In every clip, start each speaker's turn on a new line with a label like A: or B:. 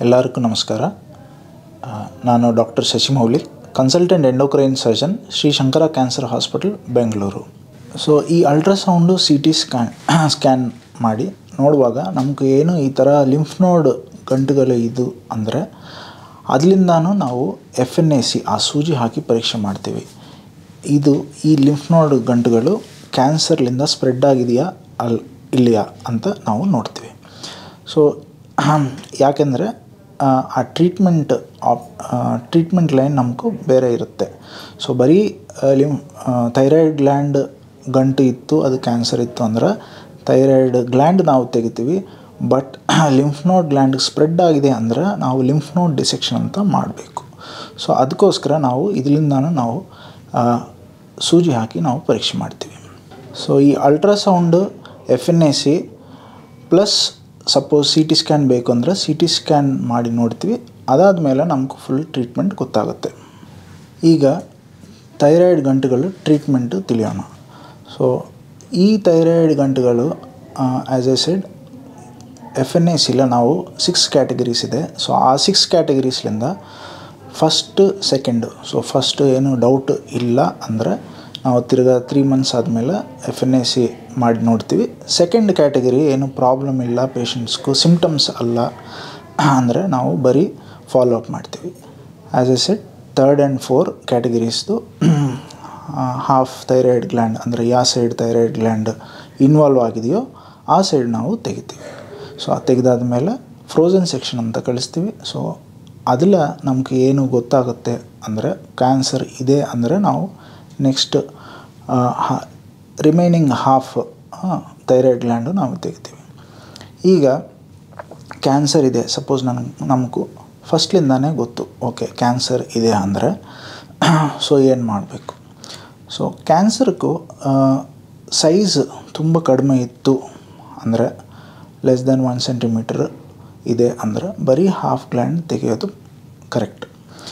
A: ಎಲ್ಲರಿಗೂ ನಮಸ್ಕಾರ ಆ, ನಾನು doctor Shashimouli consultant endocrine surgeon Shri Shankara cancer hospital Bengaluru so ಈ ultrasound C T scan scan ಮಾಡಿ ನೋಡುವಾಗ ನಮಗೆ ಏನು ಈ ಥರ ಲಿಂಫ್ ನೋಡ್ ಗಂಟುಗಳು ಇದು ಅಂದರೆ ಅದರಿಂದನೂ ನಾವು ಎಫ್ ಎನ್ ಎ ಸಿ ಆ ಸೂಜಿ ಹಾಕಿ ಪರೀಕ್ಷೆ ಮಾಡ್ತೀವಿ ಇದು ಈ ಲಿಂಫ್ ನೋಡ್ ಗಂಟುಗಳು ಕ್ಯಾನ್ಸರ್ಲಿಂದ ಸ್ಪ್ರೆಡ್ ಆಗಿದೆಯಾ ಅಲ್ ಇಲ್ಲಿಯಾ ಅಂತ ನಾವು ನೋಡ್ತೀವಿ ಸೊ ಯಾಕೆಂದರೆ ಆ ಟ್ರೀಟ್ಮೆಂಟ್ ಆಪ್ ಟ್ರೀಟ್ಮೆಂಟ್ ಲೈನ್ ನಮಗೂ ಬೇರೆ ಇರುತ್ತೆ ಸೊ ಬರೀ ಲಿಮ್ ಥೈರಾಯ್ಡ್ ಗ್ಲ್ಯಾಂಡ್ ಗಂಟು ಇತ್ತು ಅದು ಕ್ಯಾನ್ಸರ್ ಇತ್ತು ಅಂದ್ರೆ ಥೈರಾಯ್ಡ್ ಗ್ಲ್ಯಾಂಡ್ ನಾವು ತೆಗಿತೀವಿ but lymph node gland spread ಆಗಿದೆ ಅಂದ್ರೆ ನಾವು ಲಿಂಫ್ ನೋಡ್ ಡಿಸೆಕ್ಷನ್ ಅಂತ ಮಾಡಬೇಕು ಸೊ ಅದಕ್ಕೋಸ್ಕರ ನಾವು ಇದರಿಂದನೂ ನಾವು ಆ, ಸೂಜಿ ಹಾಕಿ ನಾವು ಪರೀಕ್ಷೆ ಮಾಡ್ತೀವಿ ಸೊ ಈ ultrasound F N A C plus suppose C T scan ಬೇಕು ಅಂದರೆ ಸಿ ಟಿ ಸ್ಕ್ಯಾನ್ ಮಾಡಿ ನೋಡ್ತೀವಿ ಅದಾದಮೇಲೆ ನಮ್ಗೆ ಫುಲ್ ಟ್ರೀಟ್ಮೆಂಟ್ ಗೊತ್ತಾಗುತ್ತೆ ಈಗ ಥೈರಾಯ್ಡ್ ಗಂಟುಗಳು ಟ್ರೀಟ್ಮೆಂಟು ತಿಳಿಯೋಣ ಸೊ ಈ ಥೈರಾಯ್ಡ್ ಗಂಟುಗಳು as I said F N A ಸಿಲ ನಾವು ಸಿಕ್ಸ್ ಕ್ಯಾಟಗರೀಸ್ ಇದೆ ಸೊ ಆ ಸಿಕ್ಸ್ ಕ್ಯಾಟಗರೀಸ್ಲಿಂದ ಫಸ್ಟ್ ಸೆಕೆಂಡು ಸೊ ಫಸ್ಟ್ ಏನು ಡೌಟ್ ಇಲ್ಲ ಅಂದರೆ ನಾವು ತಿರ್ಗಾ ತ್ರೀ ಮಂತ್ಸ್ ಆದಮೇಲೆ ಎಫ್ ಎನ್ ಎ ಸಿ ಮಾಡಿ ನೋಡ್ತೀವಿ ಸೆಕೆಂಡ್ ಕ್ಯಾಟಗರಿ ಏನು ಪ್ರಾಬ್ಲಮ್ ಇಲ್ಲ ಪೇಷಂಟ್ಸ್ಗೂ ಸಿಮ್ಟಮ್ಸ್ ಅಲ್ಲ ಅಂದರೆ ನಾವು ಬರೀ ಫಾಲೋ ಅಪ್ ಮಾಡ್ತೀವಿ as I said third and four ಕ್ಯಾಟಗರೀಸ್ದು ಹಾಫ್ ಥೈರಾಯ್ಡ್ ಗ್ಲ್ಯಾಂಡ್ ಅಂದರೆ ಯಾವ ಸೈಡ್ ಥೈರಾಯ್ಡ್ ಗ್ಲ್ಯಾಂಡ್ ಇನ್ವಾಲ್ವ್ ಆಗಿದೆಯೋ ಆ ಸೈಡ್ ನಾವು ತೆಗಿತೀವಿ ಸೊ ಅದು ತೆಗೆದಾದ್ಮೇಲೆ ಫ್ರೋಝನ್ ಸೆಕ್ಷನ್ ಅಂತ ಕಳಿಸ್ತೀವಿ ಸೊ ಅದೆಲ್ಲ ನಮ್ಗೆ ಏನು ಗೊತ್ತಾಗುತ್ತೆ ಅಂದರೆ ಕ್ಯಾನ್ಸರ್ ಇದೆ ಅಂದರೆ ನಾವು next remaining half thyroid gland ನಾವು ತೆಗಿತೀವಿ ಈಗ ಕ್ಯಾನ್ಸರ್ ಇದೆ ಸಪೋಸ್ ನನಗೆ ನಮಗೂ ಫಸ್ಟ್ಲಿಂದಾನೇ ಗೊತ್ತು ಓಕೆ ಕ್ಯಾನ್ಸರ್ ಇದೆ ಅಂದರೆ ಸೊ ಏನು ಮಾಡಬೇಕು ಸೊ ಕ್ಯಾನ್ಸರ್ಗೂ ಸೈಜ್ ತುಂಬ ಕಡಿಮೆ ಇತ್ತು ಅಂದರೆ ಲೆಸ್ ದೆನ್ ಒನ್ ಸೆಂಟಿಮೀಟರ್ ಇದೆ ಅಂದರೆ ಬರೀ ಹಾಫ್ ಗ್ಲ್ಯಾಂಡ್ ತೆಗೆಯೋದು ಕರೆಕ್ಟ್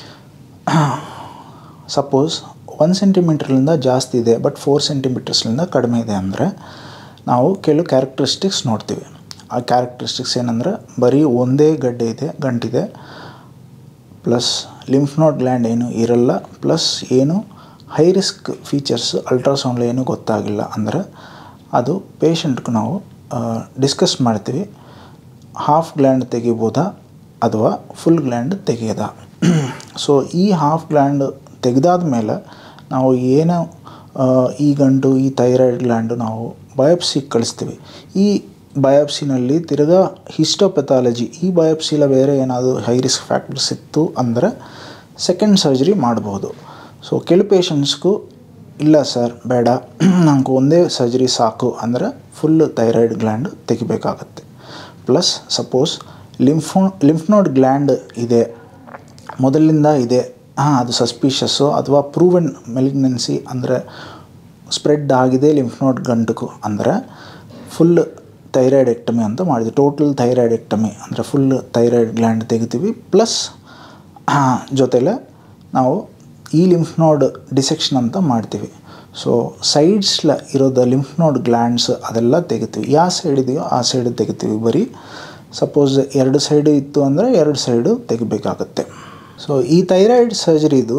A: ಸಪೋಸ್ ಒನ್ ಸೆಂಟಿಮೀಟ್ರ್ಲಿಂದ ಜಾಸ್ತಿ ಇದೆ ಬಟ್ ಫೋರ್ ಸೆಂಟಿಮೀಟರ್ಸ್ಲಿಂದ ಕಡಿಮೆ ಇದೆ ಅಂದರೆ ನಾವು ಕೆಲವು ಕ್ಯಾರೆಕ್ಟರಿಸ್ಟಿಕ್ಸ್ ನೋಡ್ತೀವಿ ಆ ಕ್ಯಾರೆಕ್ಟರಿಸ್ಟಿಕ್ಸ್ ಏನಂದರೆ ಬರೀ ಒಂದೇ ಗಡ್ಡೆ ಇದೆ ಗಂಟಿದೆ ಪ್ಲಸ್ ಲಿಂಫ್ ನೋಡ್ ಗ್ಲ್ಯಾಂಡ್ ಏನು ಇರಲ್ಲ ಪ್ಲಸ್ ಏನು ಹೈ ರಿಸ್ಕ್ ಫೀಚರ್ಸ್ ಅಲ್ಟ್ರಾಸೌಂಡ್ ಏನು ಗೊತ್ತಾಗಿಲ್ಲ ಅಂದರೆ ಅದು ಪೇಷಂಟ್ಗೆ ನಾವು ಡಿಸ್ಕಸ್ ಮಾಡ್ತೀವಿ ಹಾಫ್ ಗ್ಲ್ಯಾಂಡ್ ತೆಗಿಬೋದಾ ಅಥವಾ ಫುಲ್ ಗ್ಲ್ಯಾಂಡ್ ತೆಗೆಯೋದಾ ಸೊ ಈ ಹಾಫ್ ಗ್ಲ್ಯಾಂಡ್ ತೆಗೆದಾದ ಮೇಲೆ ನಾವು ಏನು ಆ, ಈ ಗಂಟು ಈ ಥೈರಾಯ್ಡ್ ಗ್ಲ್ಯಾಂಡು ನಾವು ಬಯೋಪ್ಸಿಗೆ ಕಳಿಸ್ತೀವಿ ಈ ಬಯೋಪ್ಸಿನಲ್ಲಿ ತಿರ್ಗಾ ಹಿಸ್ಟೋಪೆಥಾಲಜಿ ಈ ಬಯೋಪ್ಸಿಲ ಬೇರೆ ಏನಾದರೂ ಹೈ ರಿಸ್ಕ್ ಫ್ಯಾಕ್ಟರ್ಸ್ ಇತ್ತು ಅಂದರೆ ಸೆಕೆಂಡ್ ಸರ್ಜರಿ ಮಾಡ್ಬೋದು ಸೊ ಕೆಲವು ಪೇಷಂಟ್ಸ್ಗೂ ಇಲ್ಲ ಸರ್ ಬೇಡ ನಂಗೆ ಒಂದೇ ಸರ್ಜರಿ ಸಾಕು ಅಂದರೆ ಫುಲ್ ಥೈರಾಯ್ಡ್ ಗ್ಲ್ಯಾಂಡ್ ತೆಗಿಬೇಕಾಗತ್ತೆ plus suppose lympho lymph node gland ಇದೆ ಮೊದಲಿಂದ ಇದೆ ಹಾಂ ಅದು ಸಸ್ಪಿಷಸ್ಸು ಅಥವಾ ಪ್ರೂವನ್ ಮೆಲಿಗ್ನೆನ್ಸಿ ಅಂದರೆ ಸ್ಪ್ರೆಡ್ ಆಗಿದೆ ಲಿಂಫ್ ನೋಡ್ ಗಂಟುಕು ಅಂದರೆ ಫುಲ್ ಥೈರಾಯ್ಡ್ ಎಕ್ಟಮಿ ಅಂತ ಮಾಡಿದ್ವಿ ಟೋಟಲ್ ಥೈರಾಯ್ಡ್ ಎಕ್ಟಮಿ ಅಂದರೆ ಫುಲ್ ಥೈರಾಯ್ಡ್ ಗ್ಲ್ಯಾಂಡ್ ತೆಗಿತೀವಿ ಪ್ಲಸ್ ಜೊತೆಲೆ ನಾವು ಈ ಲಿಂಫ್ ನೋಡ್ ಡಿಸೆಕ್ಷನ್ ಅಂತ ಮಾಡ್ತೀವಿ ಸೊ ಸೈಡ್ಸ್ಲ ಇರೋದು ಲಿಂಫ್ ನೋಡ್ ಗ್ಲ್ಯಾಂಡ್ಸ್ ಅದೆಲ್ಲ ತೆಗಿತೀವಿ ಯಾವ ಸೈಡ್ ಇದೆಯೋ ಆ ಸೈಡ್ ತೆಗಿತೀವಿ ಬರೀ ಸಪೋಸ್ ಎರಡು ಸೈಡು ಇತ್ತು ಅಂದರೆ ಎರಡು ಸೈಡು ತೆಗಿಬೇಕಾಗತ್ತೆ ಸೊ ಈ ಥೈರಾಯ್ಡ್ ಸರ್ಜರಿದು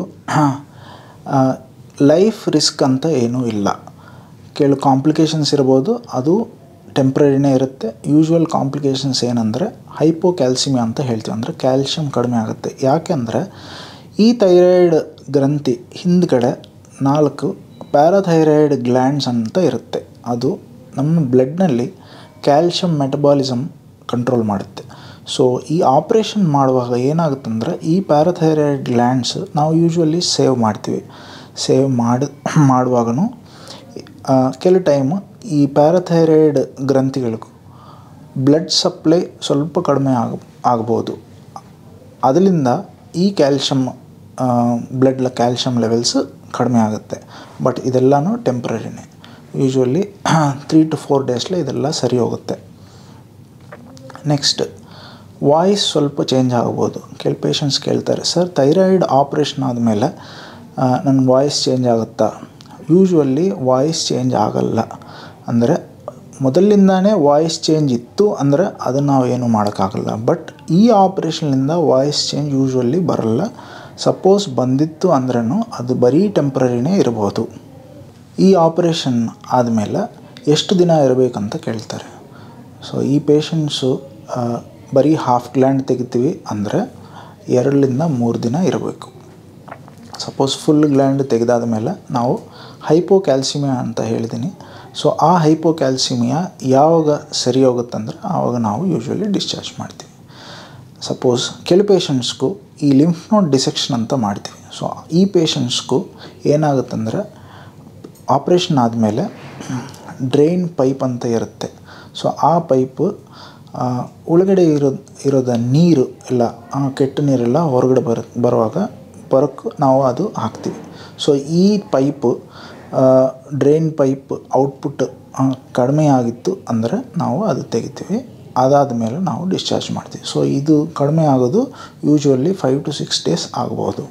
A: ಲೈಫ್ ರಿಸ್ಕ್ ಅಂತ ಏನೂ ಇಲ್ಲ ಕೆಲವು ಕಾಂಪ್ಲಿಕೇಶನ್ಸ್ ಇರ್ಬೋದು ಅದು ಟೆಂಪ್ರರಿನೇ ಇರುತ್ತೆ ಯೂಶ್ವಲ್ ಕಾಂಪ್ಲಿಕೇಶನ್ಸ್ ಏನಂದರೆ ಹೈಪೋಕ್ಯಾಲ್ಸಿಮಿಯಾ ಅಂತ ಹೇಳ್ತೀವಿ ಅಂದರೆ ಕ್ಯಾಲ್ಶಿಯಂ ಕಡಿಮೆ ಆಗುತ್ತೆ ಯಾಕೆಂದರೆ ಈ ಥೈರಾಯ್ಡ್ ಗ್ರಂಥಿ ಹಿಂದ್ಗಡೆ ನಾಲ್ಕು ಪ್ಯಾರಾಥೈರಾಯ್ಡ್ ಗ್ಲ್ಯಾಂಡ್ಸ್ ಅಂತ ಇರುತ್ತೆ ಅದು ನಮ್ಮ ಬ್ಲಡ್ನಲ್ಲಿ ಕ್ಯಾಲ್ಶಿಯಂ ಮೆಟಬಾಲಿಸಮ್ ಕಂಟ್ರೋಲ್ ಮಾಡುತ್ತೆ ಸೊ ಈ ಆಪ್ರೇಷನ್ ಮಾಡುವಾಗ ಏನಾಗುತ್ತಂದ್ರೆ ಈ ಪ್ಯಾರಾಥೈರಾಯ್ಡ್ ಗ್ಲ್ಯಾಂಡ್ಸ್ ನಾವು ಯೂಶ್ವಲಿ ಸೇವ್ ಮಾಡ್ತೀವಿ ಸೇವ್ ಮಾಡಿ ಮಾಡುವಾಗನೂ ಕೆಲವು ಟೈಮು ಈ ಪ್ಯಾರಾಥೈರಾಯ್ಡ್ ಗ್ರಂಥಿಗಳಿಗೂ ಬ್ಲಡ್ ಸಪ್ಲೈ ಸ್ವಲ್ಪ ಕಡಿಮೆ ಆಗ ಆಗ್ಬೋದು ಅದರಿಂದ ಈ ಕ್ಯಾಲ್ಶಿಯಮ್ ಬ್ಲಡ್ಲ ಕ್ಯಾಲ್ಶಿಯಮ್ ಲೆವೆಲ್ಸ್ ಕಡಿಮೆ ಆಗುತ್ತೆ ಬಟ್ ಇದೆಲ್ಲನೂ ಟೆಂಪ್ರರಿನೇ ಯೂಶ್ವಲಿ ತ್ರೀ ಟು ಫೋರ್ ಡೇಸ್ಲೆ ಇದೆಲ್ಲ ಸರಿ ಹೋಗುತ್ತೆ ನೆಕ್ಸ್ಟ್ ವಾಯ್ಸ್ ಸ್ವಲ್ಪ ಚೇಂಜ್ ಆಗ್ಬೋದು ಕೆಲ ಪೇಷಂಟ್ಸ್ ಕೇಳ್ತಾರೆ ಸರ್ ಥೈರಾಯ್ಡ್ ಆಪ್ರೇಷನ್ ಆದಮೇಲೆ ನನ್ನ ವಾಯ್ಸ್ ಚೇಂಜ್ ಆಗುತ್ತಾ ಯೂಶ್ವಲಿ ವಾಯ್ಸ್ ಚೇಂಜ್ ಆಗಲ್ಲ ಅಂದರೆ ಮೊದಲಿಂದಾನೇ ವಾಯ್ಸ್ ಚೇಂಜ್ ಇತ್ತು ಅಂದರೆ ಅದನ್ನು ನಾವು ಏನು ಮಾಡೋಕ್ಕಾಗಲ್ಲ ಬಟ್ ಈ ಆಪ್ರೇಷನ್ನಿಂದ ವಾಯ್ಸ್ ಚೇಂಜ್ ಯೂಶ್ವಲಿ ಬರಲ್ಲ ಸಪೋಸ್ ಬಂದಿತ್ತು ಅಂದ್ರೂ ಅದು ಬರೀ ಟೆಂಪ್ರರಿನೇ ಇರ್ಬೋದು ಈ ಆಪ್ರೇಷನ್ ಆದಮೇಲೆ ಎಷ್ಟು ದಿನ ಇರಬೇಕಂತ ಕೇಳ್ತಾರೆ ಸೊ ಈ ಪೇಷಂಟ್ಸು ಬರೀ ಹಾಫ್ ಗ್ಲ್ಯಾಂಡ್ ತೆಗಿತೀವಿ ಅಂದರೆ ಎರಡರಿಂದ ಮೂರು ದಿನ ಇರಬೇಕು ಸಪೋಸ್ ಫುಲ್ ಗ್ಲ್ಯಾಂಡ್ ತೆಗೆದಾದ ಮೇಲೆ ನಾವು ಹೈಪೋಕ್ಯಾಲ್ಸಿಮಿಯಾ ಅಂತ ಹೇಳಿದ್ದೀನಿ ಸೊ ಆ ಹೈಪೋಕ್ಯಾಲ್ಸಿಮಿಯಾ ಯಾವಾಗ ಸರಿ ಹೋಗುತ್ತಂದ್ರೆ ಆವಾಗ ನಾವು ಯೂಶ್ವಲಿ ಡಿಸ್ಚಾರ್ಜ್ ಮಾಡ್ತೀವಿ ಸಪೋಸ್ ಕೆಲ ಪೇಷಂಟ್ಸ್ಗೂ ಈ ಲಿಂಫ್ ನೋಡ್ ಡಿಸೆಕ್ಷನ್ ಅಂತ ಮಾಡ್ತೀವಿ ಸೊ ಈ ಪೇಷಂಟ್ಸ್ಗೂ ಏನಾಗುತ್ತಂದ್ರೆ ಆಪ್ರೇಷನ್ ಆದಮೇಲೆ ಡ್ರೈನ್ ಪೈಪ್ ಅಂತ ಇರುತ್ತೆ ಸೊ ಆ ಪೈಪು ಒಳಗಡೆ ಇರೋ ಇರೋದ ನೀರು ಎಲ್ಲ ಆ ಕೆಟ್ಟ ನೀರೆಲ್ಲ ಹೊರಗಡೆ ಬರ ಬರುವಾಗ ಬರೋಕ್ಕೆ ನಾವು ಅದು ಹಾಕ್ತೀವಿ ಸೊ ಈ ಪೈಪು ಡ್ರೈನ್ ಪೈಪ್ ಔಟ್ಪುಟ್ ಕಡಿಮೆ ಆಗಿತ್ತು ಅಂದರೆ ನಾವು ಅದು ತೆಗಿತೀವಿ ಅದಾದ ಮೇಲೆ ನಾವು ಡಿಸ್ಚಾರ್ಜ್ ಮಾಡ್ತೀವಿ ಸೊ ಇದು ಕಡಿಮೆ ಆಗೋದು usually five to six days ಆಗ್ಬೋದು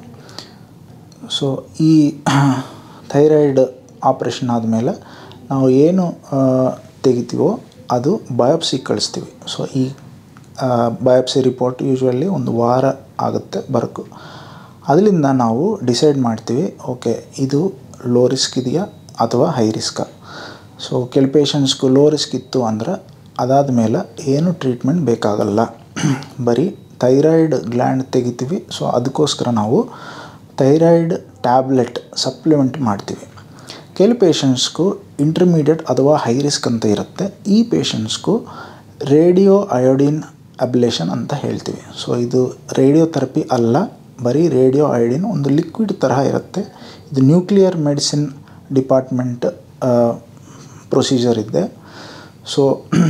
A: ಸೊ ಈ ಥೈರಾಯ್ಡ್ ಆಪ್ರೇಷನ್ ಆದಮೇಲೆ ನಾವು ಏನು ತೆಗಿತೀವೋ ಅದು ಬಯೋಪ್ಸಿ ಕಳಿಸ್ತೀವಿ ಸೊ ಈ ಬಯೋಪ್ಸಿ ರಿಪೋರ್ಟ್ ಯೂಶ್ವಲಿ ಒಂದು ವಾರ ಆಗುತ್ತೆ ಬರೋಕ್ಕೆ ಅದರಿಂದ ನಾವು ಡಿಸೈಡ್ ಮಾಡ್ತೀವಿ ಓಕೆ ಇದು ಲೋ ರಿಸ್ಕ್ ಇದೆಯಾ ಅಥವಾ ಹೈ ರಿಸ್ಕಾ ಸೊ ಕೆಲ ಪೇಷಂಟ್ಸ್ಗೂ ಲೋ ರಿಸ್ಕ್ ಇತ್ತು ಅಂದ್ರೆ ಅದಾದ ಮೇಲೆ ಏನು ಟ್ರೀಟ್ಮೆಂಟ್ ಬೇಕಾಗಲ್ಲ ಬರೀ ಥೈರಾಯ್ಡ್ ಗ್ಲ್ಯಾಂಡ್ ತೆಗಿತೀವಿ ಸೊ ಅದಕ್ಕೋಸ್ಕರ ನಾವು ಥೈರಾಯ್ಡ್ ಟ್ಯಾಬ್ಲೆಟ್ ಸಪ್ಲಿಮೆಂಟ್ ಮಾಡ್ತೀವಿ ಕೆಲ ಪೇಷಂಟ್ಸ್ಗೂ ಇಂಟರ್ಮೀಡಿಯೇಟ್ ಅಥವಾ ಹೈ ರಿಸ್ಕ್ ಅಂತ ಇರುತ್ತೆ ಈ ಪೇಷಂಟ್ಸ್ಗೂ ರೇಡಿಯೋ ಅಯೋಡಿನ್ ಅಬ್ಲೇಷನ್ ಅಂತ ಹೇಳ್ತೀವಿ ಸೊ ಇದು ರೇಡಿಯೋ ಥೆರಪಿ ಅಲ್ಲ ಬರೀ ರೇಡಿಯೋ ಅಯೋಡಿನ್ ಒಂದು ಲಿಕ್ವಿಡ್ ತರಹ ಇರುತ್ತೆ ಇದು ನ್ಯೂಕ್ಲಿಯರ್ ಮೆಡಿಸಿನ್ ಡಿಪಾರ್ಟ್ಮೆಂಟ್ ಪ್ರೊಸೀಜರ್ ಇದೆ ಸೊ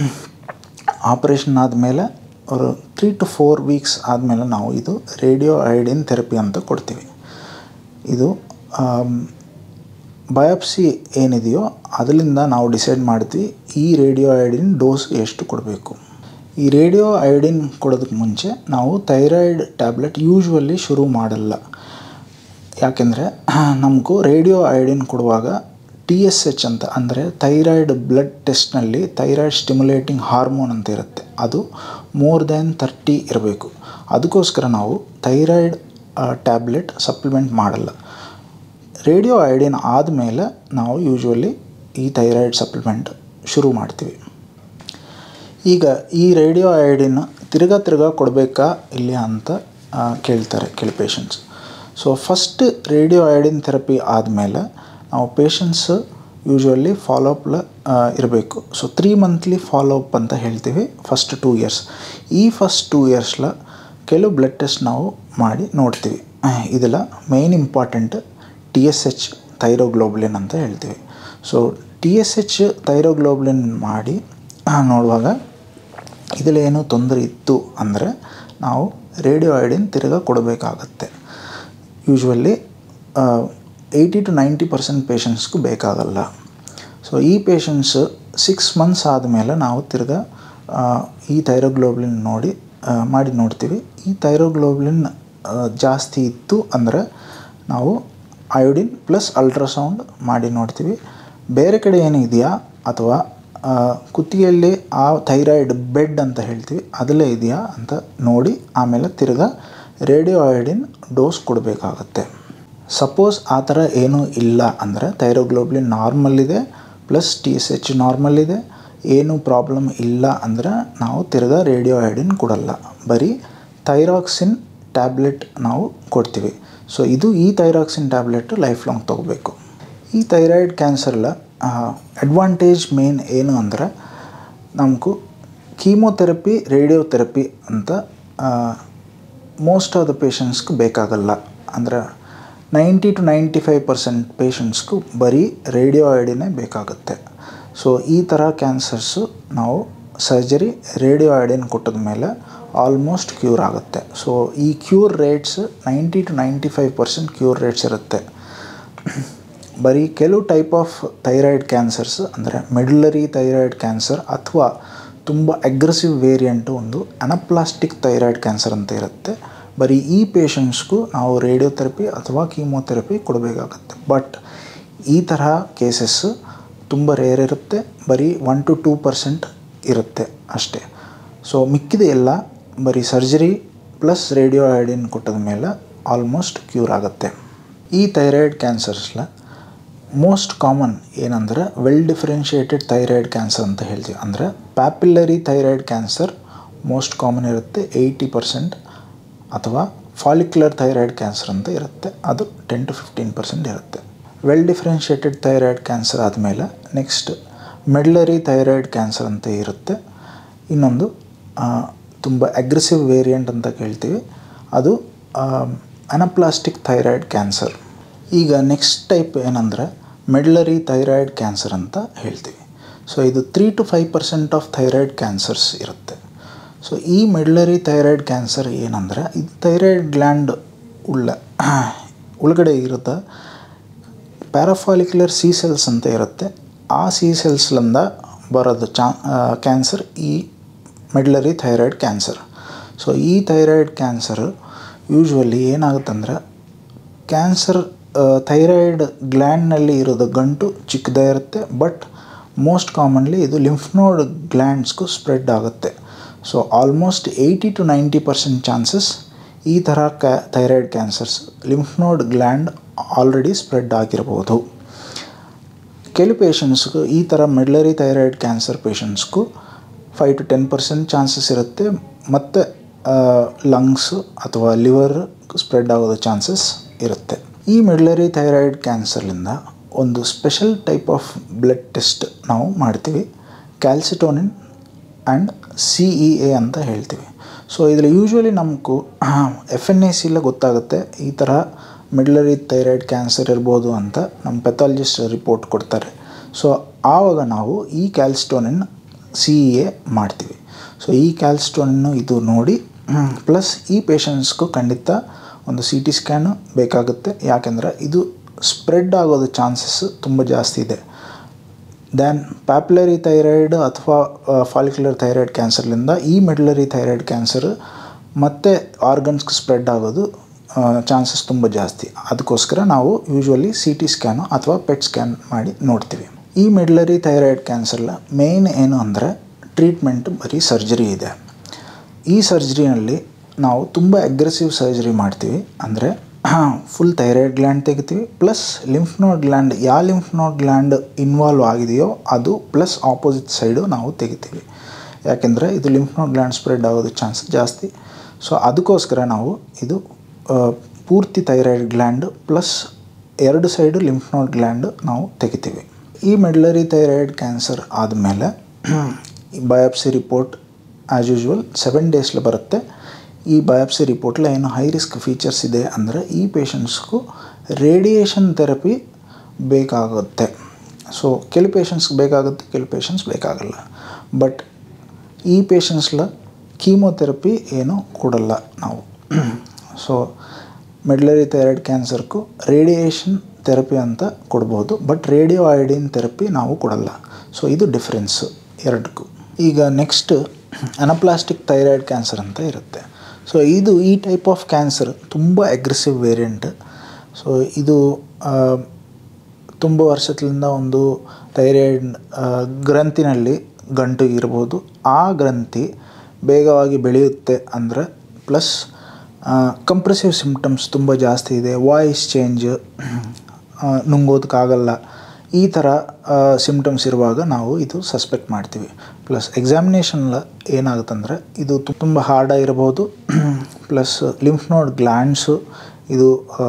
A: ಆಪ್ರೇಷನ್ ಆದಮೇಲೆ ಅವರು ತ್ರೀ ಟು ಫೋರ್ ವೀಕ್ಸ್ ಆದಮೇಲೆ ನಾವು ಇದು ರೇಡಿಯೋ ಅಯೋಡಿನ್ ಥೆರಪಿ ಅಂತ ಕೊಡ್ತೀವಿ ಇದು ಬಯೋಪ್ಸಿ ಏನಿದೆಯೋ ಅದರಿಂದ ನಾವು ಡಿಸೈಡ್ ಮಾಡ್ತೀವಿ ಈ ರೇಡಿಯೋ ಅಯೋಡಿನ್ ಡೋಸ್ ಎಷ್ಟು ಕೊಡಬೇಕು ಈ ರೇಡಿಯೋ ಅಯೋಡಿನ್ ಕೊಡೋದಕ್ಕೆ ಮುಂಚೆ ನಾವು ಥೈರಾಯ್ಡ್ ಟ್ಯಾಬ್ಲೆಟ್ ಯೂಶ್ವಲಿ ಶುರು ಮಾಡಲ್ಲ ಯಾಕೆಂದರೆ ನಮಗೂ ರೇಡಿಯೋ ಅಯೋಡಿನ್ ಕೊಡುವಾಗ ಟಿ ಎಸ್ ಎಚ್ ಅಂತ ಅಂದರೆ ಥೈರಾಯ್ಡ್ ಬ್ಲಡ್ ಟೆಸ್ಟ್ನಲ್ಲಿ ಥೈರಾಯ್ಡ್ ಸ್ಟಿಮ್ಯುಲೇಟಿಂಗ್ ಹಾರ್ಮೋನ್ ಅಂತ ಇರುತ್ತೆ ಅದು ಮೋರ್ ದ್ಯಾನ್ ತರ್ಟಿ ಇರಬೇಕು ಅದಕ್ಕೋಸ್ಕರ ನಾವು ಥೈರಾಯ್ಡ್ ಟ್ಯಾಬ್ಲೆಟ್ ಸಪ್ಲಿಮೆಂಟ್ ಮಾಡಲ್ಲ ರೇಡಿಯೋ ಅಯೋಡಿನ್ ಆದಮೇಲೆ ನಾವು ಯೂಶ್ವಲಿ ಈ ಥೈರಾಯ್ಡ್ ಸಪ್ಲಿಮೆಂಟ್ ಶುರು ಮಾಡ್ತೀವಿ ಈಗ ಈ ರೇಡಿಯೋ ಅಯೋಡಿನ್ ತಿರ್ಗಾ ತಿರ್ಗಾ ಕೊಡಬೇಕಾ ಇಲ್ಲ ಅಂತ ಕೇಳ್ತಾರೆ ಕೆಲ patients so first radio iodine therapy ಆದಮೇಲೆ ನಾವು ಪೇಷಂಟ್ಸ್ ಯೂಶ್ವಲಿ ಫಾಲೋಅಪ್ಲ ಇರಬೇಕು ಸೊ ತ್ರೀ ಮಂತ್ಲಿ ಫಾಲೋಅಪ್ ಅಂತ ಹೇಳ್ತೀವಿ ಫಸ್ಟ್ ಟೂ ಇಯರ್ಸ್ ಈ ಫಸ್ಟ್ ಟೂ ಇಯರ್ಸ್ಲ ಕೆಲವು ಬ್ಲಡ್ ಟೆಸ್ಟ್ ನಾವು ಮಾಡಿ ನೋಡ್ತೀವಿ ಇದೆಲ್ಲ main important T S H thyroglobulin ಅಂತ ಹೇಳ್ತೀವಿ so T S H thyroglobulin ಮಾಡಿ ನೋಡುವಾಗ ಇದರಲ್ಲಿ ಏನೂ ತೊಂದರೆ ಇತ್ತು ಅಂದರೆ ನಾವು ರೇಡಿಯೋ ಅಯೋಡಿನ್ ತಿರ್ಗಾ ಕೊಡಬೇಕಾಗತ್ತೆ usually eighty to ninety percent ಪೇಷಂಟ್ಸ್ಗೂ ಬೇಕಾಗಲ್ಲ ಸೊ ಈ ಪೇಷಂಟ್ಸ್ ಸಿಕ್ಸ್ ಮಂತ್ಸ್ ಆದಮೇಲೆ ನಾವು ತಿರ್ಗಾ ಈ ಥೈರೋಗ್ಲೋಬ್ಲಿನ್ ನೋಡಿ ಮಾಡಿ ನೋಡ್ತೀವಿ ಈ ಥೈರೋಗ್ಲೋಬ್ಲಿನ್ ಜಾಸ್ತಿ ಇತ್ತು ಅಂದರೆ ನಾವು ಅಯೋಡಿನ್ ಪ್ಲಸ್ ಅಲ್ಟ್ರಾಸೌಂಡ್ ಮಾಡಿ ನೋಡ್ತೀವಿ ಬೇರೆ ಕಡೆ ಏನಿದೆಯಾ ಅಥವಾ ಕುತ್ತಿಗೆಯಲ್ಲಿ ಆ ಥೈರಾಯ್ಡ್ ಬೆಡ್ ಅಂತ ಹೇಳ್ತೀವಿ ಅದಲ್ಲೇ ಇದೆಯಾ ಅಂತ ನೋಡಿ ಆಮೇಲೆ ತಿರ್ಗಾ ರೇಡಿಯೋ ಅಯೋಡಿನ್ ಡೋಸ್ ಕೊಡಬೇಕಾಗತ್ತೆ ಸಪೋಸ್ ಆ ಥರ ಏನೂ ಇಲ್ಲ ಅಂದರೆ ಥೈರೋಗ್ಲೋಬ್ಲಿನ್ ನಾರ್ಮಲ್ ಇದೆ plus T S H normal ಇದೆ ಏನೂ ಪ್ರಾಬ್ಲಮ್ ಇಲ್ಲ ಅಂದರೆ ನಾವು ತಿರ್ಗಾ ರೇಡಿಯೋ ಅಯೋಡಿನ್ ಕೊಡಲ್ಲ ಬರೀ ಥೈರಾಕ್ಸಿನ್ ಟ್ಯಾಬ್ಲೆಟ್ ನಾವು ಕೊಡ್ತೀವಿ ಸೊ ಇದು ಈ ಥೈರಾಕ್ಸಿನ್ ಟ್ಯಾಬ್ಲೆಟ್ ಲೈಫ್ ಲಾಂಗ್ ತೊಗೋಬೇಕು ಈ ಥೈರಾಯ್ಡ್ ಕ್ಯಾನ್ಸರ್ಲ ಅಡ್ವಾಂಟೇಜ್ ಮೇನ್ ಏನು ಅಂದರೆ ನಮಗೂ ಕೀಮೋಥೆರಪಿ ರೇಡಿಯೋಥೆರಪಿ ಅಂತ ಮೋಸ್ಟ್ ಆಫ್ ದ ಪೇಷಂಟ್ಸ್ಗೂ ಬೇಕಾಗಲ್ಲ ಅಂದರೆ ninety to ninety five percent ಪೇಷಂಟ್ಸ್ಗೂ ಬರೀ ರೇಡಿಯೋ ಐಡಿನೇ ಬೇಕಾಗುತ್ತೆ ಸೊ ಈ ಥರ ಕ್ಯಾನ್ಸರ್ಸು ನಾವು ಸರ್ಜರಿ ರೇಡಿಯೋ ಐಡಿನ್ ಕೊಟ್ಟಿದ ಮೇಲೆ ಆಲ್ಮೋಸ್ಟ್ ಕ್ಯೂರ್ ಆಗುತ್ತೆ ಸೊ ಈ cure rates ninety to ninety five percent cure rates ಇರುತ್ತೆ ಬರೀ ಕೆಲವು ಟೈಪ್ ಆಫ್ ಥೈರಾಯ್ಡ್ ಕ್ಯಾನ್ಸರ್ಸ್ ಅಂದರೆ ಮೆಡ್ಯುಲರಿ ಥೈರಾಯ್ಡ್ ಕ್ಯಾನ್ಸರ್ ಅಥವಾ ತುಂಬ ಅಗ್ರೆಸಿವ್ ವೇರಿಯಂಟು ಒಂದು ಅನಪ್ಲಾಸ್ಟಿಕ್ ಥೈರಾಯ್ಡ್ ಕ್ಯಾನ್ಸರ್ ಅಂತ ಇರುತ್ತೆ ಬರೀ ಈ ಪೇಷಂಟ್ಸ್ಗೂ ನಾವು ರೇಡಿಯೋಥೆರಪಿ ಅಥವಾ ಕೀಮೋಥೆರಪಿ ಕೊಡಬೇಕಾಗತ್ತೆ ಬಟ್ ಈ ತರಹ ಕೇಸಸ್ಸು ತುಂಬ ರೇರ್ ಇರುತ್ತೆ ಬರೀ ಒನ್ ಟು ಟೂ ಪರ್ಸೆಂಟ್ ಇರುತ್ತೆ ಅಷ್ಟೇ ಸೊ ಮಿಕ್ಕಿದ ಎಲ್ಲ ಬರೀ ಸರ್ಜರಿ ಪ್ಲಸ್ ರೇಡಿಯೋ ಐಡಿನ್ ಕೊಟ್ಟದ ಮೇಲೆ ಆಲ್ಮೋಸ್ಟ್ ಕ್ಯೂರ್ ಆಗುತ್ತೆ ಈ ಥೈರಾಯ್ಡ್ ಕ್ಯಾನ್ಸರ್ಸ್ಲ ಮೋಸ್ಟ್ ಕಾಮನ್ ಏನಂದ್ರೆ ವೆಲ್ ಡಿಫ್ರೆನ್ಷಿಯೇಟೆಡ್ ಥೈರಾಯ್ಡ್ ಕ್ಯಾನ್ಸರ್ ಅಂತ ಹೇಳ್ತೀವಿ ಅಂದರೆ papillary thyroid cancer most common ಇರುತ್ತೆ ಏಯ್ಟಿ ಪರ್ಸೆಂಟ್ ಅಥವಾ ಫಾಲಿಕ್ಯುಲರ್ ಥೈರಾಯ್ಡ್ ಕ್ಯಾನ್ಸರ್ ಅಂತ ಇರುತ್ತೆ ಅದು ಟೆನ್ ಟು ಫಿಫ್ಟೀನ್ ಪರ್ಸೆಂಟ್ ಇರುತ್ತೆ ವೆಲ್ ಡಿಫ್ರೆನ್ಷಿಯೇಟೆಡ್ ಥೈರಾಯ್ಡ್ ಕ್ಯಾನ್ಸರ್ ಆದಮೇಲೆ ನೆಕ್ಸ್ಟ್ ಮೆಡ್ಲರಿ ಥೈರಾಯ್ಡ್ ಕ್ಯಾನ್ಸರ್ ಅಂತ ಇರುತ್ತೆ ಇನ್ನೊಂದು ತುಂಬ ಅಗ್ರೆಸಿವ್ ವೇರಿಯಂಟ್ ಅಂತ ಕೇಳ್ತೀವಿ ಅದು ಅನಪ್ಲಾಸ್ಟಿಕ್ ಥೈರಾಯ್ಡ್ ಕ್ಯಾನ್ಸರ್ ಈಗ ನೆಕ್ಸ್ಟ್ ಟೈಪ್ ಏನಂದರೆ ಮೆಡ್ಲರಿ ಥೈರಾಯ್ಡ್ ಕ್ಯಾನ್ಸರ್ ಅಂತ ಹೇಳ್ತೀವಿ ಸೊ ಇದು three to five percent of thyroid cancers ಇರುತ್ತೆ ಸೊ ಈ ಮೆಡ್ಲರಿ ಥೈರಾಯ್ಡ್ ಕ್ಯಾನ್ಸರ್ ಏನಂದರೆ ಇದು ಥೈರಾಯ್ಡ್ ಗ್ಲ್ಯಾಂಡ್ ಉಳ್ಳ ಒಳಗಡೆ ಇರುತ್ತೆ ಪ್ಯಾರಾಫಾಲಿಕ್ಯುಲರ್ ಸಿ ಸೆಲ್ಸ್ ಅಂತ ಇರುತ್ತೆ ಆ ಸಿ ಸೆಲ್ಸ್ಲಿಂದ ಬರೋದು ಚಾ ಕ್ಯಾನ್ಸರ್ ಈ ಮೆಡ್ಲರಿ ಥೈರಾಯ್ಡ್ ಕ್ಯಾನ್ಸರ್ ಸೊ ಈ ಥೈರಾಯ್ಡ್ ಕ್ಯಾನ್ಸರ್ ಯೂಶ್ವಲಿ ಏನಾಗುತ್ತಂದ್ರೆ ಕ್ಯಾನ್ಸರ್ ಥೈರಾಯ್ಡ್ ಗ್ಲ್ಯಾಂಡ್ನಲ್ಲಿ ಇರೋದು ಗಂಟು ಚಿಕ್ಕದೇ ಇರುತ್ತೆ ಬಟ್ ಮೋಸ್ಟ್ ಕಾಮನ್ಲಿ ಇದು ಲಿಂಫ್ನೋಡ್ ಗ್ಲ್ಯಾಂಡ್ಸ್ಗೂ ಸ್ಪ್ರೆಡ್ ಆಗುತ್ತೆ so almost eighty to ninety percent chances ಈ ಥರ ಕ್ಯಾ thyroid cancers lymph node gland already spread ಆಗಿರ್ಬೋದು ಕೆಲವು ಪೇಷಂಟ್ಸ್ಗೂ ಈ ಥರ ಮೆಡ್ಲರಿ ಥೈರಾಯ್ಡ್ ಕ್ಯಾನ್ಸರ್ ಪೇಷಂಟ್ಸ್ಗೂ five to ten percent chances ಇರುತ್ತೆ ಮತ್ತು ಲಂಗ್ಸು ಅಥವಾ ಲಿವರ್ ಸ್ಪ್ರೆಡ್ ಆಗೋದು ಚಾನ್ಸಸ್ ಇರುತ್ತೆ ಈ ಮೆಡ್ಲರಿ ಥೈರಾಯ್ಡ್ ಕ್ಯಾನ್ಸರ್ಲಿಂದ ಒಂದು special type of blood test ನಾವು ಮಾಡ್ತೀವಿ calcitonin and C E A ಅಂತ ಹೇಳ್ತೀವಿ ಸೊ ಇದರಲ್ಲಿ ಯೂಶ್ವಲಿ ನಮಗೂ ಎಫ್ ಎನ್ ಎ ಸಿಲ್ಲ ಗೊತ್ತಾಗುತ್ತೆ ಈ ಥರ ಮಿಡ್ಲರಿ ಥೈರಾಯ್ಡ್ ಕ್ಯಾನ್ಸರ್ ಇರ್ಬೋದು ಅಂತ ನಮ್ಮ ಪೆಥಾಲಜಿಸ್ಟ್ ರಿಪೋರ್ಟ್ ಕೊಡ್ತಾರೆ ಸೊ ಆವಾಗ ನಾವು ಈ ಕ್ಯಾಲ್ಸಿಟೋನಿನ್ ಸಿ ಇ ಎ ಮಾಡ್ತೀವಿ ಸೊ ಈ ಕ್ಯಾಲ್ಸಿಟೋನಿನ್ನು ಇದು ನೋಡಿ ಪ್ಲಸ್ ಈ ಪೇಷಂಟ್ಸ್ಗೂ ಖಂಡಿತ ಒಂದು ಸಿ ಟಿ ಸ್ಕ್ಯಾನು ಬೇಕಾಗುತ್ತೆ ಯಾಕೆಂದರೆ ಇದು ಸ್ಪ್ರೆಡ್ ಆಗೋದು ಚಾನ್ಸಸ್ ತುಂಬ ಜಾಸ್ತಿ ಇದೆ ದ್ಯಾನ್ ಪ್ಯಾಪ್ಯುಲರಿ ಥೈರಾಯ್ಡ್ ಅಥವಾ ಫಾಲಿಕ್ಯುಲರ್ ಥೈರಾಯ್ಡ್ ಕ್ಯಾನ್ಸರ್ಲಿಂದ ಈ ಮೆಡ್ಲರಿ ಥೈರಾಯ್ಡ್ ಕ್ಯಾನ್ಸರ್ ಮತ್ತು ಆರ್ಗನ್ಸ್ಗೆ ಸ್ಪ್ರೆಡ್ ಆಗೋದು ಚಾನ್ಸಸ್ ತುಂಬ ಜಾಸ್ತಿ ಅದಕ್ಕೋಸ್ಕರ ನಾವು ಯೂಶ್ವಲಿ ಸಿ ಟಿ ಸ್ಕ್ಯಾನು ಅಥವಾ ಪೆಟ್ ಸ್ಕ್ಯಾನ್ ಮಾಡಿ ನೋಡ್ತೀವಿ ಈ ಮೆಡ್ಲರಿ ಥೈರಾಯ್ಡ್ ಕ್ಯಾನ್ಸರ್ಲ ಮೇನ್ ಏನು ಅಂದರೆ ಟ್ರೀಟ್ಮೆಂಟ್ ಬರೀ ಸರ್ಜರಿ ಇದೆ ಈ ಸರ್ಜರಿನಲ್ಲಿ ನಾವು ತುಂಬ ಅಗ್ರೆಸಿವ್ ಸರ್ಜರಿ ಮಾಡ್ತೀವಿ ಅಂದರೆ ಫುಲ್ ಥೈರಾಯ್ಡ್ ಗ್ಲ್ಯಾಂಡ್ ತೆಗಿತೀವಿ ಪ್ಲಸ್ ಲಿಂಫ್ ನೋಡ್ ಗ್ಲ್ಯಾಂಡ್ ಯಾವ ಲಿಂಫ್ ನೋಡ್ ಗ್ಲ್ಯಾಂಡ್ ಇನ್ವಾಲ್ವ್ ಆಗಿದೆಯೋ ಅದು ಪ್ಲಸ್ ಆಪೋಸಿಟ್ ಸೈಡು ನಾವು ತೆಗಿತೀವಿ ಯಾಕೆಂದರೆ ಇದು ಲಿಂಫ್ ನೋಡ್ ಗ್ಲ್ಯಾಂಡ್ ಸ್ಪ್ರೆಡ್ ಆಗೋದು ಚಾನ್ಸ್ ಜಾಸ್ತಿ ಸೊ ಅದಕ್ಕೋಸ್ಕರ ನಾವು ಇದು ಪೂರ್ತಿ ಥೈರಾಯ್ಡ್ ಗ್ಲ್ಯಾಂಡ್ ಪ್ಲಸ್ ಎರಡು ಸೈಡು ಲಿಂಫ್ ನೋಡ್ ಗ್ಲ್ಯಾಂಡ್ ನಾವು ತೆಗಿತೀವಿ ಈ ಮೆಡ್ಲರಿ ಥೈರಾಯ್ಡ್ ಕ್ಯಾನ್ಸರ್ ಆದಮೇಲೆ biopsy report as usual seven ಡೇಸ್ಲಿ ಬರುತ್ತೆ ಈ ಬಯಾಪ್ಸಿ ರಿಪೋರ್ಟ್ಲ ಏನು ಹೈ ರಿಸ್ಕ್ ಫೀಚರ್ಸ್ ಇದೆ ಅಂದರೆ ಈ ಪೇಷಂಟ್ಸ್ಗೂ ರೇಡಿಯೇಷನ್ ಥೆರಪಿ ಬೇಕಾಗುತ್ತೆ ಸೊ ಕೆಲವು ಪೇಷಂಟ್ಸ್ಗೆ ಬೇಕಾಗುತ್ತೆ ಕೆಲವು ಪೇಷಂಟ್ಸ್ ಬೇಕಾಗಲ್ಲ ಬಟ್ ಈ ಪೇಷಂಟ್ಸ್ಲ ಕೀಮೋಥೆರಪಿ ಏನು ಕೊಡಲ್ಲ ನಾವು ಸೊ ಮೆಡ್ಲರಿ ಥೈರಾಯ್ಡ್ ಕ್ಯಾನ್ಸರ್ಗೂ ರೇಡಿಯೇಷನ್ ಥೆರಪಿ ಅಂತ ಕೊಡ್ಬೋದು ಬಟ್ ರೇಡಿಯೋ ಐಡಿನ್ ಥೆರಪಿ ನಾವು ಕೊಡಲ್ಲ ಸೊ ಇದು ಡಿಫ್ರೆನ್ಸು ಎರಡಕ್ಕೂ ಈಗ ನೆಕ್ಸ್ಟ್ ಅನಪ್ಲಾಸ್ಟಿಕ್ ಥೈರಾಯ್ಡ್ ಕ್ಯಾನ್ಸರ್ ಅಂತ ಇರುತ್ತೆ ಸೊ ಇದು ಈ ಟೈಪ್ ಆಫ್ ಕ್ಯಾನ್ಸರ್ ತುಂಬ ಅಗ್ರೆಸಿವ್ ವೇರಿಯಂಟ್ ಸೊ ಇದು ತುಂಬ ವರ್ಷದಿಂದ ಒಂದು ಥೈರಾಯ್ಡ್ ಗ್ರಂಥಿನಲ್ಲಿ ಗಂಟು ಇರ್ಬೋದು ಆ ಗ್ರಂಥಿ ಬೇಗವಾಗಿ ಬೆಳೆಯುತ್ತೆ ಅಂದರೆ ಪ್ಲಸ್ ಕಂಪ್ರೆಸಿವ್ ಸಿಮ್ಟಮ್ಸ್ ತುಂಬ ಜಾಸ್ತಿ ಇದೆ ವಾಯ್ಸ್ ಚೇಂಜ್ ನುಂಗೋದಕ್ಕಾಗಲ್ಲ ಈ ಥರ ಸಿಮ್ಟಮ್ಸ್ ಇರುವಾಗ ನಾವು ಇದು ಸಸ್ಪೆಕ್ಟ್ ಮಾಡ್ತೀವಿ ಪ್ಲಸ್ ಎಕ್ಸಾಮಿನೇಷನ್ಲ ಏನಾಗುತ್ತಂದರೆ ಇದು ತುಂಬ ಹಾರ್ಡ್ ಇರಬಹುದು ಪ್ಲಸ್ ಲಿಂಫ್ ನೋಡ್ ಗ್ಲ್ಯಾಂಡ್ಸು ಇದು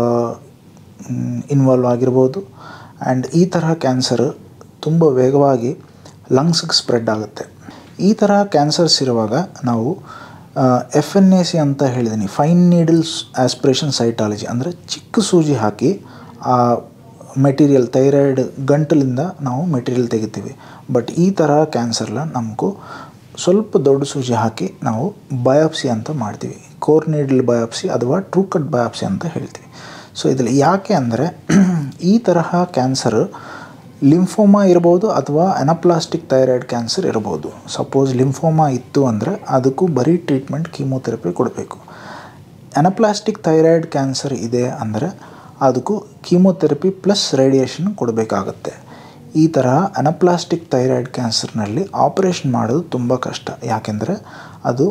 A: ಇನ್ವಾಲ್ವ್ ಆಗಿರ್ಬೋದು ಆ್ಯಂಡ್ ಈ ಥರ ಕ್ಯಾನ್ಸರ್ ತುಂಬ ವೇಗವಾಗಿ ಲಂಗ್ಸ್ಗೆ ಸ್ಪ್ರೆಡ್ ಆಗುತ್ತೆ ಈ ಥರ ಕ್ಯಾನ್ಸರ್ಸ್ ಇರುವಾಗ ನಾವು ಎಫ್ ಎನ್ ಎ ಸಿ ಅಂತ ಹೇಳಿದ್ದೀನಿ ಫೈನ್ ನೀಡಲ್ಸ್ ಆಸ್ಪಿರೇಷನ್ ಸೈಟಾಲಜಿ ಅಂದರೆ ಚಿಕ್ಕ ಸೂಜಿ ಹಾಕಿ ಆ ಮೆಟೀರಿಯಲ್ ಥೈರಾಯ್ಡ್ ಗಂಟಲಿಂದ ನಾವು ಮೆಟೀರಿಯಲ್ ತೆಗಿತೀವಿ ಬಟ್ ಈ ಥರ ಕ್ಯಾನ್ಸರ್ಲ ನಮಗೂ ಸ್ವಲ್ಪ ದೊಡ್ಡ ಸೂಜಿ ಹಾಕಿ ನಾವು ಬಯಾಪ್ಸಿ ಅಂತ ಮಾಡ್ತೀವಿ ಕೋರ್ ನೀಡಲ್ ಬಯಾಪ್ಸಿ ಅಥವಾ ಟ್ರೂ ಕಟ್ ಬಯಾಪ್ಸಿ ಅಂತ ಹೇಳ್ತೀವಿ ಸೊ ಇದರಲ್ಲಿ ಯಾಕೆ ಅಂದರೆ ಈ ತರಹ ಕ್ಯಾನ್ಸರ್ ಲಿಂಫೋಮಾ ಇರ್ಬೋದು ಅಥವಾ ಅನಪ್ಲಾಸ್ಟಿಕ್ ಥೈರಾಯ್ಡ್ ಕ್ಯಾನ್ಸರ್ ಇರ್ಬೋದು ಸಪೋಸ್ ಲಿಂಫೋಮಾ ಇತ್ತು ಅಂದರೆ ಅದಕ್ಕೂ ಬರೀ ಟ್ರೀಟ್ಮೆಂಟ್ ಕೀಮೋಥೆರಪಿ ಕೊಡಬೇಕು ಅನಪ್ಲಾಸ್ಟಿಕ್ ಥೈರಾಯ್ಡ್ ಕ್ಯಾನ್ಸರ್ ಇದೆ ಅಂದರೆ ಅದಕ್ಕೂ ಕೀಮೋಥೆರಪಿ ಪ್ಲಸ್ ರೇಡಿಯೇಷನ್ ಕೊಡಬೇಕಾಗತ್ತೆ ಈ ಥರ ಅನಪ್ಲಾಸ್ಟಿಕ್ ಥೈರಾಯ್ಡ್ ಕ್ಯಾನ್ಸರ್ನಲ್ಲಿ ಆಪರೇಷನ್ ಮಾಡೋದು ತುಂಬ ಕಷ್ಟ ಯಾಕೆಂದರೆ ಅದು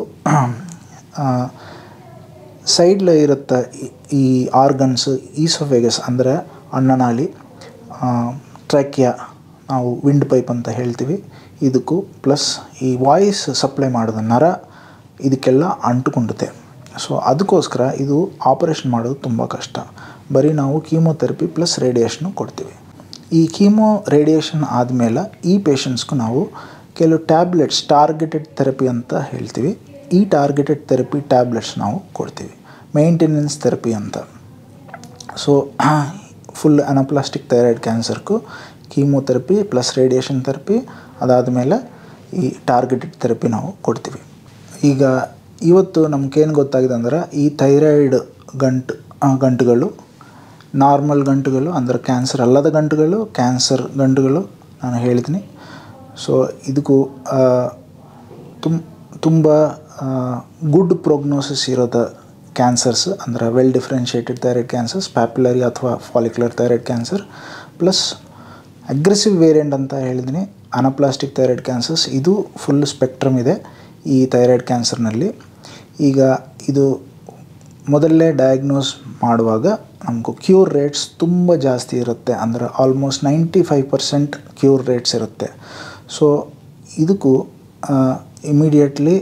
A: ಸೈಡ್ಲ ಇರುತ್ತೆ ಈ- ಈ ಆರ್ಗನ್ಸ್ ಈಸೋಫೆಗಸ್ ಅಂದರೆ ಅನ್ನನಾಳಿ ಟ್ರ್ಯಾಕಿಯ ನಾವು ವಿಂಡ್ ಪೈಪ್ ಅಂತ ಹೇಳ್ತೀವಿ ಇದಕ್ಕೂ ಪ್ಲಸ್ ಈ ವಾಯ್ಸ್ ಸಪ್ಲೈ ಮಾಡೋದು ನರ ಇದಕ್ಕೆಲ್ಲ ಅಂಟುಕೊಂಡುತ್ತೆ ಸೊ ಅದಕ್ಕೋಸ್ಕರ ಇದು ಆಪರೇಷನ್ ಮಾಡೋದು ತುಂಬ ಕಷ್ಟ ಬರೀ ನಾವು ಕೀಮೋಥೆರಪಿ ಪ್ಲಸ್ ರೇಡಿಯೇಷನು ಕೊಡ್ತೀವಿ ಈ ಕೀಮೋ ರೇಡಿಯೇಷನ್ ಆದಮೇಲೆ ಈ ಪೇಷಂಟ್ಸ್ಗೂ ನಾವು ಕೆಲವು ಟ್ಯಾಬ್ಲೆಟ್ಸ್ ಟಾರ್ಗೆಟೆಡ್ ಥೆರಪಿ ಅಂತ ಹೇಳ್ತೀವಿ ಈ ಟಾರ್ಗೆಟೆಡ್ ಥೆರಪಿ ಟ್ಯಾಬ್ಲೆಟ್ಸ್ ನಾವು ಕೊಡ್ತೀವಿ ಮೇಂಟೆನೆನ್ಸ್ ಥೆರಪಿ ಅಂತ ಸೊ ಫುಲ್ ಅನಪ್ಲಾಸ್ಟಿಕ್ ಥೈರಾಯ್ಡ್ ಕ್ಯಾನ್ಸರ್ಗೂ ಕೀಮೋಥೆರಪಿ ಪ್ಲಸ್ ರೇಡಿಯೇಷನ್ ಥೆರಪಿ ಅದಾದಮೇಲೆ ಈ ಟಾರ್ಗೆಟೆಡ್ ಥೆರಪಿ ನಾವು ಕೊಡ್ತೀವಿ ಈಗ ಇವತ್ತು ನಮ್ಗೇನು ಗೊತ್ತಾಗಿದೆ ಅಂದ್ರೆ ಈ ಥೈರಾಯ್ಡ್ ಗಂಟು ಆ, ಗಂಟುಗಳು ನಾರ್ಮಲ್ ಗಂಟುಗಳು ಅಂದರೆ ಕ್ಯಾನ್ಸರ್ ಅಲ್ಲದ ಗಂಟುಗಳು ಕ್ಯಾನ್ಸರ್ ಗಂಟುಗಳು ನಾನು ಹೇಳಿದ್ದೀನಿ ಸೊ ಇದಕ್ಕೂ ತುಮ್ ತುಂಬ ಗುಡ್ ಪ್ರೋಗ್ನೋಸಿಸ್ ಇರೋದ ಕ್ಯಾನ್ಸರ್ಸ್ ಅಂದರೆ well differentiated thyroid cancers papillary ಅಥವಾ follicular thyroid cancer plus aggressive variant ಅಂತ ಹೇಳಿದ್ದೀನಿ ಅನಪ್ಲಾಸ್ಟಿಕ್ ಥೈರಾಯ್ಡ್ ಕ್ಯಾನ್ಸರ್ಸ್ ಇದು ಫುಲ್ ಸ್ಪೆಕ್ಟ್ರಮ್ ಇದೆ ಈ ಥೈರಾಯ್ಡ್ ಕ್ಯಾನ್ಸರ್ನಲ್ಲಿ ಈಗ ಇದು ಮೊದಲೇ ಡಯಾಗ್ನೋಸ್ ಮಾಡುವಾಗ ನಮಗೂ ಕ್ಯೂರ್ ರೇಟ್ಸ್ ತುಂಬ ಜಾಸ್ತಿ ಇರುತ್ತೆ ಅಂದರೆ almost ninety five percent cure rates ಇರುತ್ತೆ ಸೊ ಇದಕ್ಕೂ ಇಮಿಡಿಯೇಟ್ಲಿ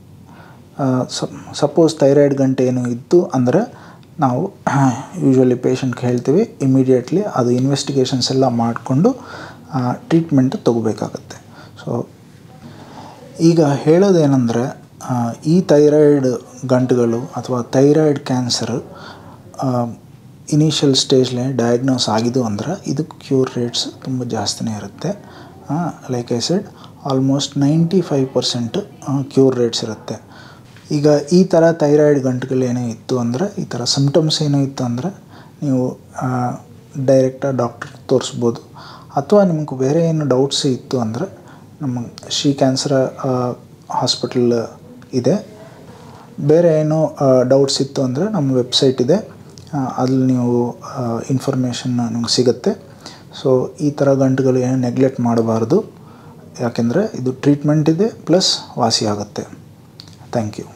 A: ಸಪೋಸ್ ಥೈರಾಯ್ಡ್ ಗಂಟೆ ಏನು ಇತ್ತು ಅಂದರೆ ನಾವು ಯೂಶ್ವಲಿ ಪೇಷಂಟ್ಗೆ ಹೇಳ್ತೀವಿ ಇಮಿಡಿಯೇಟ್ಲಿ ಅದು ಇನ್ವೆಸ್ಟಿಗೇಷನ್ಸ್ ಎಲ್ಲ ಮಾಡಿಕೊಂಡು ಟ್ರೀಟ್ಮೆಂಟ್ ತಗೋಬೇಕಾಗತ್ತೆ ಸೊ ಈಗ ಹೇಳೋದೇನೆಂದರೆ ಈ ಥೈರಾಯ್ಡ್ ಗಂಟುಗಳು ಅಥವಾ ಥೈರಾಯ್ಡ್ ಕ್ಯಾನ್ಸರ್ ಇನಿಷಿಯಲ್ ಸ್ಟೇಜ್ಲೇ ಡಯಾಗ್ನೋಸ್ ಆಗಿದ್ದು ಅಂದ್ರೆ ಇದಕ್ಕೆ ಕ್ಯೂರ್ ರೇಟ್ಸ್ ತುಂಬ ಜಾಸ್ತಿನೇ ಇರುತ್ತೆ like I said almost ninety five percent cure rates ಇರುತ್ತೆ ಈಗ ಈ ಥರ ಥೈರಾಯ್ಡ್ ಗಂಟುಗಳೇನೋ ಇತ್ತು ಅಂದರೆ ಈ ಥರ ಸಿಮ್ಟಮ್ಸ್ ಏನೋ ಇತ್ತು ಅಂದರೆ ನೀವು ಡೈರೆಕ್ಟಾಗಿ ಡಾಕ್ಟ್ರ್ ತೋರಿಸ್ಬೋದು ಅಥವಾ ನಿಮ್ಗೆ ಬೇರೆ ಏನು ಡೌಟ್ಸ್ ಇತ್ತು ಅಂದರೆ ನಮ್ಮ ಶ್ರೀ ಕ್ಯಾನ್ಸರ್ ಹಾಸ್ಪಿಟಲ್ ಇದೆ ಬೇರೆ ಏನು ಡೌಟ್ಸ್ ಇತ್ತು ಅಂದರೆ ನಮ್ಮ ವೆಬ್ಸೈಟ್ ಇದೆ ಆ, ಅಲ್ಲಿ ನೀವು ಇನ್ಫಾರ್ಮೇಷನ್ ನಿಮ್ಗೆ ಸಿಗುತ್ತೆ ಸೊ ಈ ಥರ ಗಂಟುಗಳು ಏನು ನೆಗ್ಲೆಕ್ಟ್ ಮಾಡಬಾರ್ದು ಯಾಕೆಂದರೆ ಇದು ಟ್ರೀಟ್ಮೆಂಟ್ ಇದೆ ಪ್ಲಸ್ ವಾಸಿ ಆಗುತ್ತೆ ಥ್ಯಾಂಕ್ ಯು